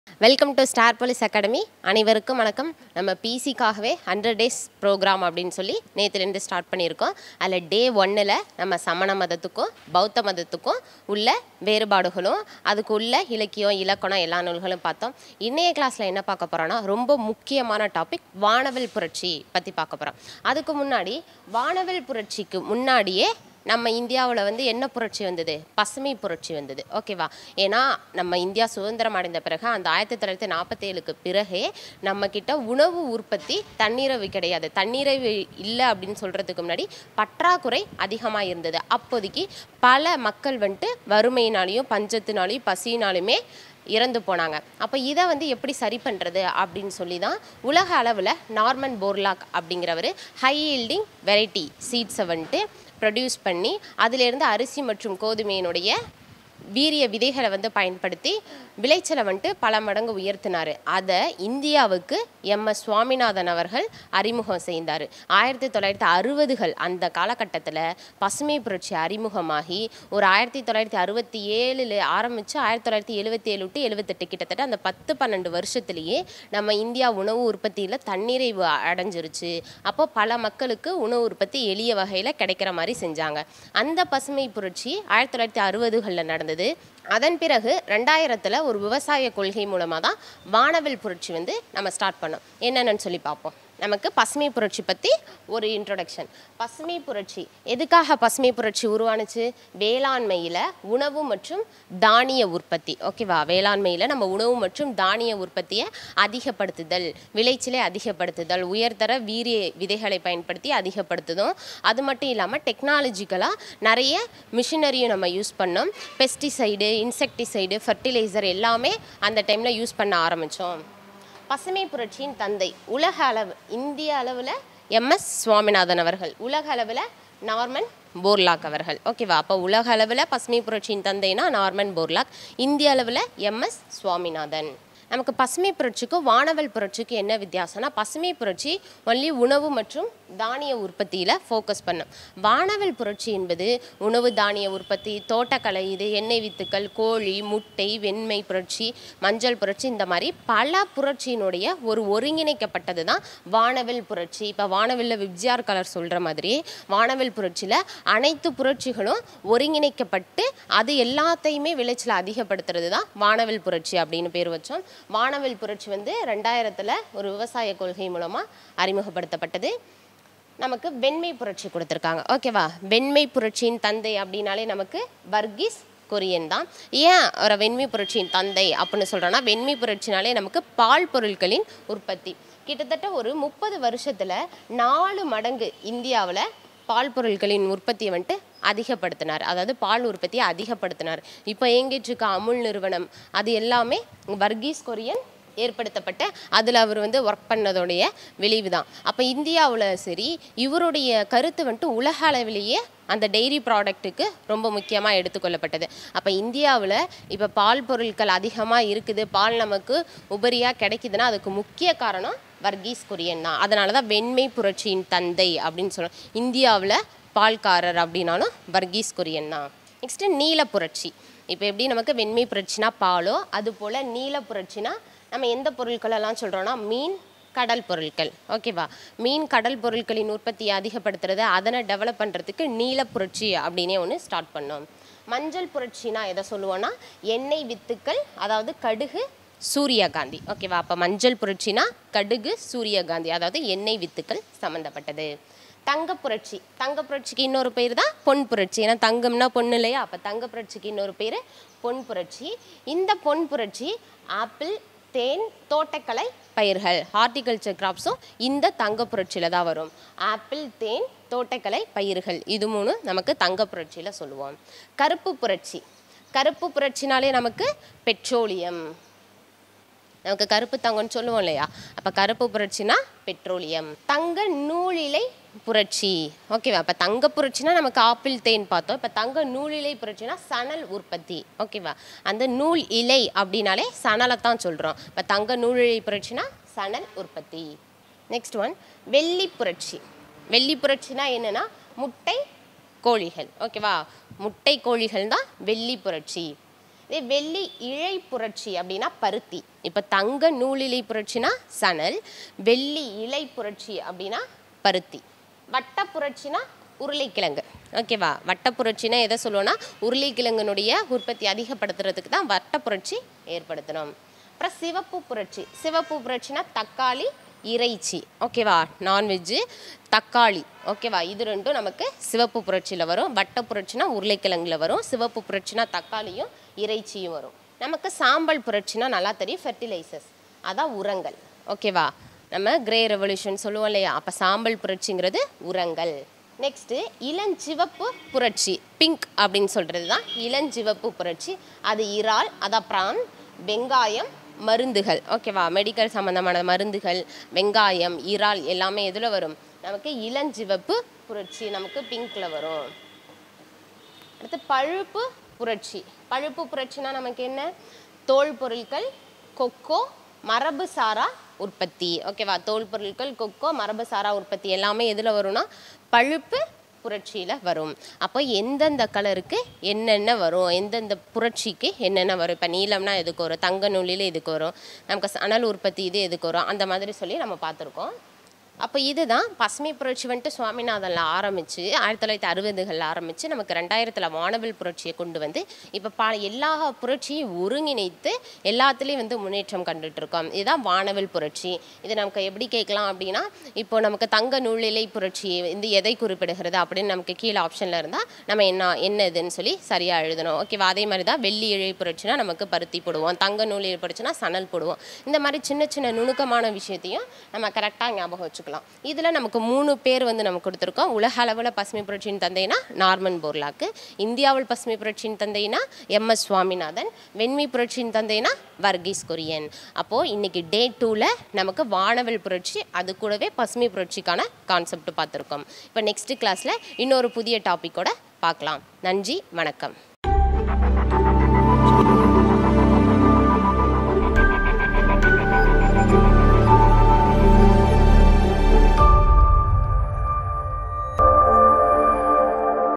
welcome to star police academy அனைவருக்கும் வணக்கம் நம்ம பிசிக்காகவே ஹண்ட்ரட் டேஸ் ப்ரோக்ராம் அப்படின்னு சொல்லி நேற்றுலேருந்து ஸ்டார்ட் பண்ணியிருக்கோம் அதில் டே ஒன்னில் நம்ம சமண மதத்துக்கும் பௌத்த மதத்துக்கும் உள்ள வேறுபாடுகளும் அதுக்கு உள்ள இலக்கியம் இலக்கணம் எல்லா நூல்களும் பார்த்தோம் இன்றைய கிளாஸில் என்ன பார்க்க போகிறோன்னா ரொம்ப முக்கியமான டாபிக் வானவில் புரட்சி பற்றி பார்க்க போகிறோம் அதுக்கு முன்னாடி வானவில் புரட்சிக்கு முன்னாடியே நம்ம இந்தியாவில் வந்து என்ன புரட்சி வந்தது பசுமை புரட்சி வந்தது ஓகேவா ஏன்னா நம்ம இந்தியா சுதந்திரம் அடைந்த பிறகு அந்த ஆயிரத்தி தொள்ளாயிரத்தி நாற்பத்தேழுக்கு பிறகே நம்ம கிட்ட உணவு உற்பத்தி தண்ணீரவு கிடையாது தண்ணீரவு இல்லை அப்படின்னு சொல்கிறதுக்கு முன்னாடி பற்றாக்குறை அதிகமாக இருந்தது அப்போதைக்கு பல மக்கள் வந்துட்டு வறுமையினாலையும் பஞ்சத்தினாலையும் பசியினாலுமே இறந்து போனாங்க அப்போ இதை வந்து எப்படி சரி பண்ணுறது அப்படின்னு சொல்லி தான் உலக அளவில் நார்மன் போர்லாக் அப்படிங்கிறவர் ஹை ஈல்டிங் வெரைட்டி சீட்ஸை வந்துட்டு ப்ரொடியூஸ் பண்ணி அதிலிருந்து அரிசி மற்றும் கோதுமையினுடைய வீரிய விதைகளை வந்து பயன்படுத்தி விளைச்சலை வந்துட்டு பல மடங்கு உயர்த்தினார் அதை இந்தியாவுக்கு எம் எஸ் சுவாமிநாதன் அவர்கள் அறிமுகம் செய்தார் ஆயிரத்தி தொள்ளாயிரத்தி அறுபதுகள் அந்த காலகட்டத்தில் பசுமை புரட்சி அறிமுகமாகி ஒரு ஆயிரத்தி தொள்ளாயிரத்தி அறுபத்தி ஏழில் ஆரம்பித்து ஆயிரத்தி தொள்ளாயிரத்தி எழுபத்தி ஏழு டு எழுபத்தெட்டு கிட்டத்தட்ட அந்த பத்து பன்னெண்டு வருஷத்துலேயே நம்ம இந்தியா உணவு உற்பத்தியில் தன்னிறைவு அடைஞ்சிருச்சு அப்போ பல மக்களுக்கு உணவு உற்பத்தி எளிய வகையில் கிடைக்கிற மாதிரி செஞ்சாங்க அந்த பசுமை புரட்சி ஆயிரத்தி தொள்ளாயிரத்தி அறுபதுகளில் நடந்தது அதன் பிறகு ரெண்டாயிரத்தில் ஒரு விவசாய கொள்கை மூலமாக தான் வானவில் புரட்சி வந்து நம்ம ஸ்டார்ட் பண்ணோம் என்னென்னு சொல்லி பார்ப்போம் நமக்கு பசுமை புரட்சி பற்றி ஒரு இன்ட்ரொடக்ஷன் பசுமை புரட்சி எதுக்காக பசுமை புரட்சி உருவானுச்சு வேளாண்மையில் உணவு மற்றும் தானிய உற்பத்தி ஓகேவா வேளாண்மையில் நம்ம உணவு மற்றும் தானிய உற்பத்தியை அதிகப்படுத்துதல் விளைச்சலை அதிகப்படுத்துதல் உயர்தர வீரிய விதைகளை பயன்படுத்தி அதிகப்படுத்துதும் அது மட்டும் இல்லாமல் டெக்னாலஜிக்கலாக நிறைய மிஷினரியும் நம்ம யூஸ் பண்ணோம் பெஸ்டிசைடு இன்செக்டிசைடு ஃபர்டிலைசர் எல்லாமே அந்த டைமில் யூஸ் பண்ண ஆரம்பித்தோம் பசுமை புரட்சியின் தந்தை உலக அளவு இந்திய அளவில் எம்எஸ் சுவாமிநாதன் அவர்கள் உலக அளவில் நார்மன் போர்லாக் அவர்கள் ஓகேவா அப்போ உலக அளவில் பசுமை புரட்சியின் தந்தைனா நார்மன் போர்லாக் இந்திய அளவில் எம்எஸ் சுவாமிநாதன் நமக்கு பசுமை புரட்சிக்கும் வானவல் புரட்சிக்கும் என்ன வித்தியாசம்னா பசுமை புரட்சி ஒன்லி உணவு மற்றும் தானிய உற்பத்தியில் ஃபோக்கஸ் பண்ணும் வானவல் புரட்சி என்பது உணவு தானிய உற்பத்தி தோட்டக்கலை இது எண்ணெய் வித்துக்கள் கோழி முட்டை வெண்மை புரட்சி மஞ்சள் புரட்சி இந்த மாதிரி பல புரட்சியினுடைய ஒரு ஒருங்கிணைக்கப்பட்டது தான் வானவில் புரட்சி இப்போ வானவில்ல விப்ஜிஆர் கலர் சொல்கிற மாதிரி வானவில் புரட்சியில் அனைத்து புரட்சிகளும் ஒருங்கிணைக்கப்பட்டு அது எல்லாத்தையுமே விளைச்சலை அதிகப்படுத்துறது தான் வானவில் புரட்சி அப்படின்னு பேர் வச்சோம் வானவில் புரட்சி வந்து ரெண்டாயிரத்தில் ஒரு விவசாய கொள்கை மூலமாக அறிமுகப்படுத்தப்பட்டது நமக்கு வெண்மை புரட்சி கொடுத்துருக்காங்க ஓகேவா வெண்மை புரட்சியின் தந்தை அப்படின்னாலே நமக்கு வர்கீஸ் கொரியன் தான் ஏன் ஒரு வெண்மை புரட்சியின் தந்தை அப்படின்னு சொல்கிறோன்னா வெண்மை புரட்சினாலே நமக்கு பால் பொருட்களின் உற்பத்தி கிட்டத்தட்ட ஒரு முப்பது வருஷத்தில் நாலு மடங்கு இந்தியாவில் பால் பொருட்களின் உற்பத்தியை வந்துட்டு அதிகப்படுத்தினார் அதாவது பால் உற்பத்தியை அதிகப்படுத்தினார் இப்போ இயங்கிட்டு இருக்க அமுல் நிறுவனம் அது எல்லாமே வர்கீஸ் கொரியன் ஏற்படுத்தப்பட்ட அதில் அவர் வந்து ஒர்க் பண்ணதோடைய விளைவு தான் அப்போ இந்தியாவில் சரி இவருடைய கருத்து வந்துட்டு உலக அளவிலேயே அந்த டெய்ரி ப்ராடக்ட்டுக்கு ரொம்ப முக்கியமாக எடுத்துக்கொள்ளப்பட்டது அப்போ இந்தியாவில் இப்போ பால் பொருட்கள் அதிகமாக இருக்குது பால் நமக்கு உபரியாக கிடைக்குதுன்னா அதுக்கு முக்கிய காரணம் வர்கீஸ் குரியன் தான் அதனால தான் வெண்மை புரட்சியின் தந்தை அப்படின்னு சொல்கிறோம் இந்தியாவில் பால்காரர் அப்படின்னாலும் வர்கீஸ் குரியன் தான் நெக்ஸ்ட்டு நீல புரட்சி இப்போ எப்படி நமக்கு வெண்மை புரட்சினா பாலோ அது போல் நீல புரட்சினா நம்ம எந்த பொருட்களெல்லாம் சொல்கிறோன்னா மீன் கடல் பொருட்கள் ஓகேவா மீன் கடல் பொருட்களின் உற்பத்தியை அதிகப்படுத்துறது அதனை டெவலப் பண்ணுறதுக்கு நீல புரட்சி அப்படின்னே ஒன்று ஸ்டார்ட் பண்ணோம் மஞ்சள் புரட்சினா எதை சொல்லுவோன்னா எண்ணெய் வித்துக்கள் அதாவது கடுகு சூரியகாந்தி ஓகேவா அப்போ மஞ்சள் புரட்சினா கடுகு சூரியகாந்தி அதாவது எண்ணெய் வித்துக்கள் சம்மந்தப்பட்டது தங்க புரட்சி தங்க புரட்சிக்கு இன்னொரு பேர் தான் பொன் புரட்சி ஏன்னா தங்கம்னா பொண்ணு இல்லையா அப்போ தங்க புரட்சிக்கு இன்னொரு பேர் பொன் புரட்சி இந்த பொன் புரட்சி ஆப்பிள் தேன் தோட்டக்கலை பயிர்கள் ஹார்டிகல்ச்சர் கிராப்ஸும் இந்த தங்க புரட்சியில் தான் வரும் ஆப்பிள் தேன் தோட்டக்கலை பயிர்கள் இது மூணு நமக்கு தங்க புரட்சியில் சொல்லுவோம் கருப்பு புரட்சி கருப்பு புரட்சினாலே நமக்கு பெட்ரோலியம் நமக்கு கருப்பு தங்கம்னு சொல்லுவோம் இல்லையா அப்போ கருப்பு புரட்சினா பெட்ரோலியம் தங்க நூலிலை புரட்சி ஓகேவா அப்போ தங்க புரட்சினா நமக்கு ஆப்பிள் தேன் பார்த்தோம் இப்போ தங்க நூலிலை புரட்சினா சணல் உற்பத்தி ஓகேவா அந்த நூல் இலை அப்படின்னாலே சணலை தான் சொல்கிறோம் இப்போ தங்க நூலிலை புரட்சினா சணல் உற்பத்தி நெக்ஸ்ட் ஒன் வெள்ளி புரட்சி வெள்ளி புரட்சினா என்னென்னா முட்டை கோழிகள் ஓகேவா முட்டை கோழிகள் தான் வெள்ளி புரட்சி இதே வெள்ளி இழை புரட்சி அப்படின்னா பருத்தி இப்போ தங்க நூலிழை புரட்சினா சணல் வெள்ளி இலை புரட்சி அப்படின்னா பருத்தி வட்ட புரட்சினா உருளைக்கிழங்கு ஓகேவா வட்ட புரட்சினா எதை சொல்லுவோம்னா உருளைக்கிழங்கினுடைய உற்பத்தி அதிகப்படுத்துறதுக்கு தான் வட்ட புரட்சி ஏற்படுத்தணும் அப்புறம் சிவப்பு புரட்சி சிவப்பு புரட்சினா தக்காளி இறைச்சி ஓகேவா நான்வெஜ்ஜு தக்காளி ஓகேவா இது ரெண்டும் நமக்கு சிவப்பு புரட்சியில் வரும் வட்ட புரட்சினா உருளைக்கிழங்குல வரும் சிவப்பு புரட்சினா தக்காளியும் இறைச்சியும் வரும் நமக்கு சாம்பல் புரட்சினா நல்லா தெரியும் ஃபெர்டிலைசர்ஸ் அதான் உரங்கள் ஓகேவா நம்ம கிரே ரெவல்யூஷன் சொல்லுவோம் இல்லையா அப்போ சாம்பல் புரட்சிங்கிறது உரங்கள் நெக்ஸ்ட்டு இளஞ்சிவப்பு புரட்சி பிங்க் அப்படின்னு சொல்கிறது தான் இளஞ்சிவப்பு புரட்சி அது இறால் அதான் ப்ரான் வெங்காயம் மருந்துகள் ஓகேவா மெடிக்கல் சம்மந்தமான மருந்துகள் வெங்காயம் இறால் எல்லாமே எதில் வரும் நமக்கு இளஞ்சிவப்பு புரட்சி நமக்கு பிங்க்கில் வரும் அடுத்து பழுப்பு புரட்சி பழுப்பு புரட்சினா நமக்கு என்ன தோல் பொருட்கள் கொக்கோ மரபு சாரா உற்பத்தி ஓகேவா தோல் பொருட்கள் கொக்கோ மரபு சாரா உற்பத்தி எல்லாமே எதில் வரும்னா பழுப்பு புரட்சியில் வரும் அப்போ எந்தெந்த கலருக்கு என்னென்ன வரும் எந்தெந்த புரட்சிக்கு என்னென்ன வரும் இப்போ நீலம்னா எதுக்கு வரும் தங்க நூலில் எதுக்கு வரும் நமக்கு சணல் உற்பத்தி இது எதுக்கு வரும் அந்த மாதிரி சொல்லி நம்ம பார்த்துருக்கோம் அப்போ இதுதான் பசுமை புரட்சி வந்துட்டு சுவாமிநாதனில் ஆரம்பித்து ஆயிரத்தி தொள்ளாயிரத்தி அறுபதுகளில் ஆரம்பித்து நமக்கு ரெண்டாயிரத்தில் வானவில் புரட்சியை கொண்டு வந்து இப்போ பா எல்லா புரட்சியும் ஒருங்கிணைத்து எல்லாத்துலேயும் வந்து முன்னேற்றம் கண்டுட்டு இருக்கோம் இதுதான் வானவில் புரட்சி இது நமக்கு எப்படி கேட்கலாம் அப்படின்னா இப்போ நமக்கு தங்க நூலிலை புரட்சி இந்த எதை குறிப்பிடுகிறது அப்படின்னு நமக்கு கீழே ஆப்ஷனில் இருந்தால் நம்ம என்ன என்ன இதுன்னு சொல்லி சரியாக எழுதணும் ஓகேவா அதே மாதிரி தான் வெள்ளி இழை புரட்சினா நமக்கு பருத்தி போடுவோம் தங்க நூல் இழை புரட்சினா சணல் போடுவோம் இந்த மாதிரி சின்ன சின்ன நுணுக்கமான விஷயத்தையும் நம்ம கரெக்டாக ஞாபகம் வச்சுக்கலாம் இதில் நமக்கு மூணு பேர் வந்து நம்ம கொடுத்துருக்கோம் உலக அளவில் பசுமை புரட்சியின் தந்தைனா நார்மன் போர்லாக்கு இந்தியாவில் பசுமை புரட்சியின் தந்தைனா எம் எஸ் சுவாமிநாதன் வெண்மை புரட்சியின் தந்தைனா வர்கீஸ் கொரியன் அப்போது இன்னைக்கு டே டூவில் நமக்கு வானவில் புரட்சி அது கூடவே பசுமை புரட்சிக்கான கான்செப்ட் பார்த்துருக்கோம் இப்போ நெக்ஸ்ட் கிளாஸில் இன்னொரு புதிய டாப்பிக்கோட பார்க்கலாம் நன்றி வணக்கம்